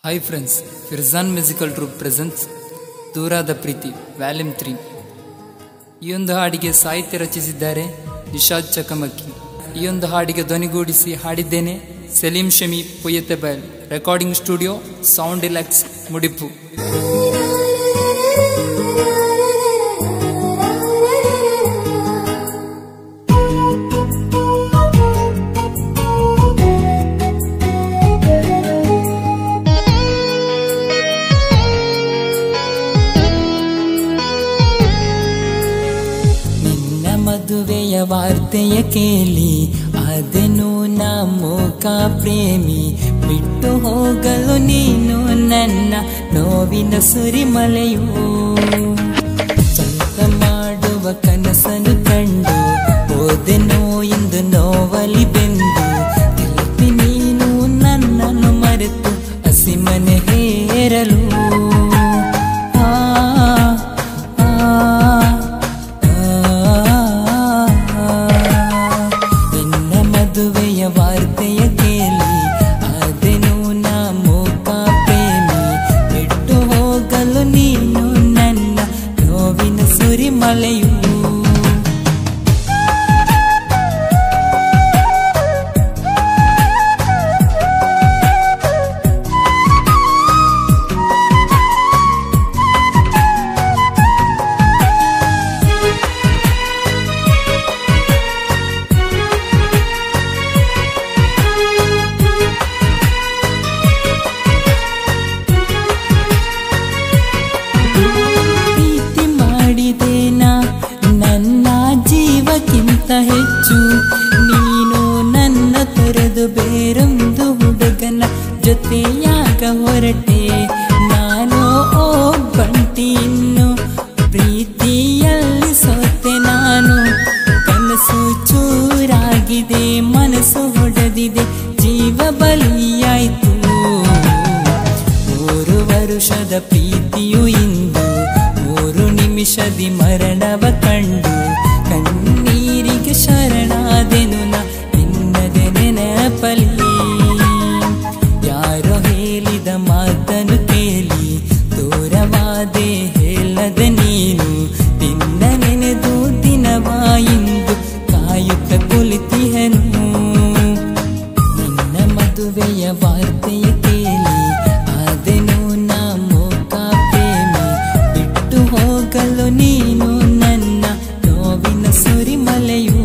hi friends Firzan musical troupe presents ದೂರಾದ ಪ್ರೀತಿ volume three ಈ ಒಂದು ಹಾಡಿಗೆ ಸಾಹಿತ್ಯ ರಚಿಸಿದ್ದಾರೆ ನಿಷಾದ್ ಚಕಮಕಿ ಈ ಒಂದು ಹಾಡಿಗೆ ಧ್ವನಿಗೂಡಿಸಿ ಹಾಡಿದ್ದೇನೆ Saleem Shami Puyyathebail recording studio sound relax ಮುಡಿಪು ನಿನ್ನ ಮದುವೆಯ ವಾರ್ತೆಯ ಕೇಳಿ ಅದನ್ನು ನಮ್ಮೋಕ ಪ್ರೇಮಿ ಬಿಟ್ಟು ಹೋಗಲು ನೀನು ನನ್ನ ನೋವಿನ ಸುರಿಮಳೆಯು ಚಂದ ಮಾಡುವ ಕನಸನ್ನು ಕಂಡು ಹೋದೆನೋ ಇಂದು ನೋವಲಿ ಬೆಂದು ಗೆಳತಿ ನೀನು ನನ್ನನ್ನು ಮರೆತು ಹಸಿಮನೆ ಹೇರಲು ಆ ಆ ನಿನ್ನ ಮದುವೆಯ ವಾರ್ತೆಯ ಕೇಳಿ ಅದೆನು ನಾ ಮೂಕ ಪ್ರೇಮಿ ಬಿಟ್ಟು ಹೋಗಲು ನೀನು ನನ್ನ ನೋವಿನ ಸುರಿಮಳೆಯು ಪ್ರೀತಿ ಮಾಡಿದೇನಾ ನನ್ನ ಜೀವಕ್ಕಿಂತ ಹೆಚ್ಚು ನೀನು ನನ್ನ ತೊರೆದು ಬೇರೊಂದು ಹುಡುಗನ ಜೊತೆಯಾಗ ಹೊರಟೆ ನಾನು ಓ ಬಂಟಿ ಇನ್ನು ಪ್ರೀತಿಯಲ್ಲಿ ಸೋತೆ ನಾನು ಕನಸು ಚೂರಾಗಿದೆ ಮನಸ್ಸು ಹೊಡೆದಿದೆ ಜೀವ ಬಲಿಯಾಯ್ತು ಮೂರು ವರುಷದ ಪ್ರೀತಿಯು ಇಂದು ಮೂರು ನಿಮಿಷದಿ ಮರಣವ ಕಂಡು ಕಣ್ಣೀರಿಗೆ ಶರಣಾದೆನು ನ ನಿನ್ನದೆ ನೆನಪಲಿ ಯಾರೋ ಹೇಳಿದ ಮಾತನ್ನು ಕೇಳಿ ದೂರವಾದೆ ಹೇಳದ ನೀನು ನಿನ್ನ ನೆನೆದು ದಿನವಾ ಇಂದು ಕಾಯುತ್ತ ಕುಳಿತಿಹನು ನಿನ್ನ ಮದುವೆಯ ವಾರ್ತೆಯ ಕೇಳಿ ಅದೆನು ನಾ ಮೂಕ ಪ್ರೇಮಿ ಬಿಟ್ಟು ಹೋಗಲು ನೀನು ನನ್ನ ನೋವಿನ ಸುರಿಮಲೆಯು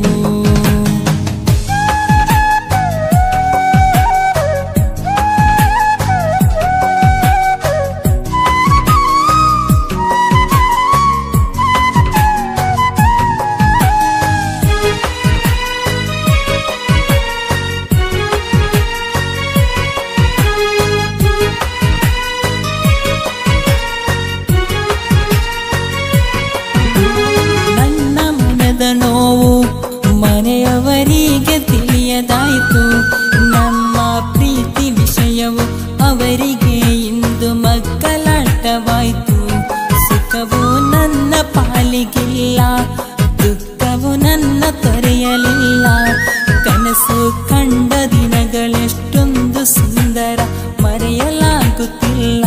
ನನ್ನ ಮನದ ನೋವು ಮನೆಯವರಿಗೆ ತಿಳಿಯದಾಯಿತು ನಮ್ಮ ಪ್ರೀತಿ ವಿಷಯವು ಅವರಿಗೆ ಇಂದು ಮಕ್ಕಳಾಟವಾಯಿತು ಸುಖವು ನನ್ನ ಪಾಲಿಗಿಲ್ಲ ದುಃಖವು ನನ್ನ ತೊರೆಯಲಿಲ್ಲ ಕನಸು ಕಂಡ ದಿನಗಳೆಷ್ಟೊಂದು ಸುಂದರ ಮರೆಯಲಾಗುತ್ತಿಲ್ಲ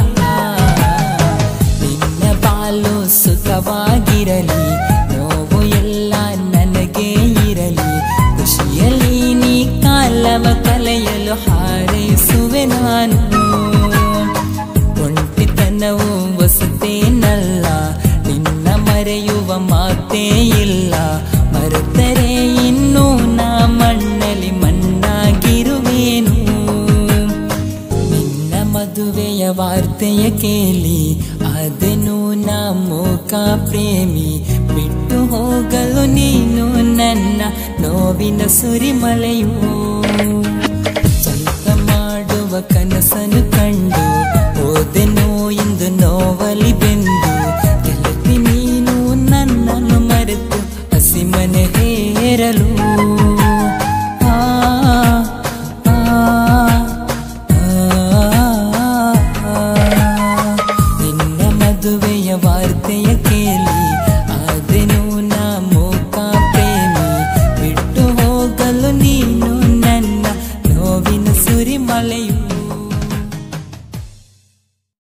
ನಿನ್ನ ಬಾಲು ಸುಖವಾಗಿರಲಿ ನೋವು ಎಲ್ಲ ನನಗೆ ಇರಲಿ ಖುಷಿಯಲ್ಲಿ ನೀ ಕಾಲವ ಕಲೆಯಲು ಹಾರೈಸುವೆ ನಾನು ಒಂಟಿತನವು ಹೊಸತೇನಲ್ಲ ನಿನ್ನ ಮರೆಯುವ ಮಾತೇ ಇಲ್ಲ ಮರೆತರೆ ಇನ್ನೂ ನಾ ಮಣ್ಣಲ್ಲಿ ಮಣ್ಣಾಗಿರುವೇನು ನಿನ್ನ ಮದುವೆಯ ವಾರ್ತೆಯ ಕೇಳಿ ಅದೆನು ನಾ ಮೂಕ ಪ್ರೇಮಿ ಬಿಟ್ಟು ಹೋಗಲು ನೀನು ನನ್ನ ನೋವಿನ ಸುರಿಮಳೆಯು ಚಂದ ಮಾಡುವ ಕನಸನ್ನು ಕಂಡು